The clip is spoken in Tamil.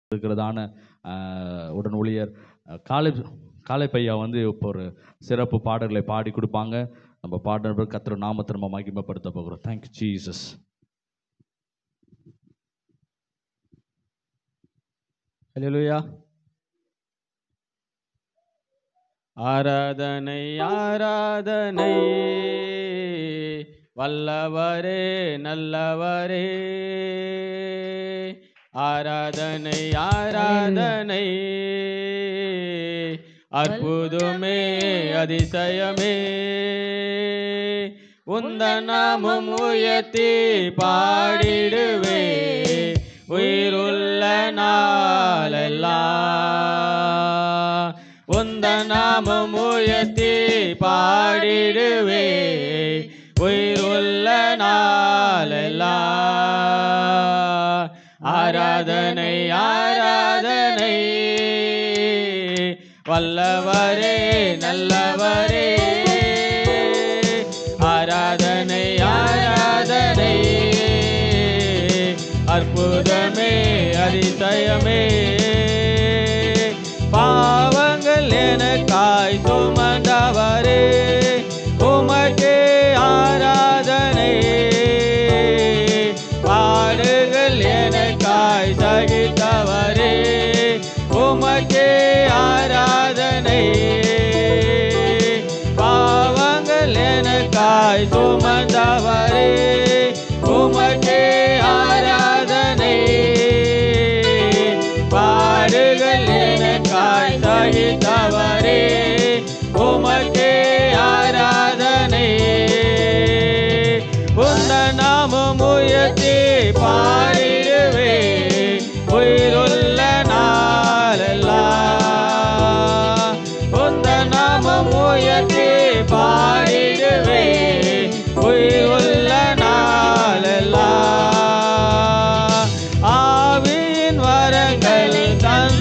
இருக்கிறதான ஆஹ், உடன் ஊழியர் அஹ், காலை காலை பையா வந்து இப்போ ஒரு சிறப்பு பாடல்களை பாடி கொடுப்பாங்க நம்ம பாடுற கத்திர நாமத்தை நம்ம மகிமைப்படுத்த போகிறோம் தேங்க்யூ ஜீசஸ் ஹalleluya ஆராதனை ஆராதனை வல்லவரே நல்லவரே ஆராதனை ஆராதனை அற்புதமே அதிசயமே உந்த நாமம் உயர்த்தி பாடிடுவே உயிருள்ள நாளெல்லாம் உந்த நாமம் உயர்த்தி பாடிடுவே உயிருள்ள நாளெல்லாம் ஆராதனை ஆராதனை வல்லவரே நல்லவரே ஆராதனை ஆராதனை அற்புதமே அதிசயமே பாவங்கள் எனக்காய் சுமந்தவரே உமக்கே ஆராதனை பாடுகள் எனக்காய் சகித்தவரே உமக்கே ஆராதனை பாவங்கள் எனக்காய் சுமந்தவரே உமக்கே ஆராதனை பாடுகள் எனக்காய் சகித்தவரே உமக்கே ஆராதனை உந்த நாமம் உயர்த்தி பாடிடுவே உயிருள்ள நாளெல்லாம் உந்த நாமம் உயர்த்தி பாடிடுவே உயிருள்ள நாளெல்லாம் ஆவியின் வரங்கள் தந்த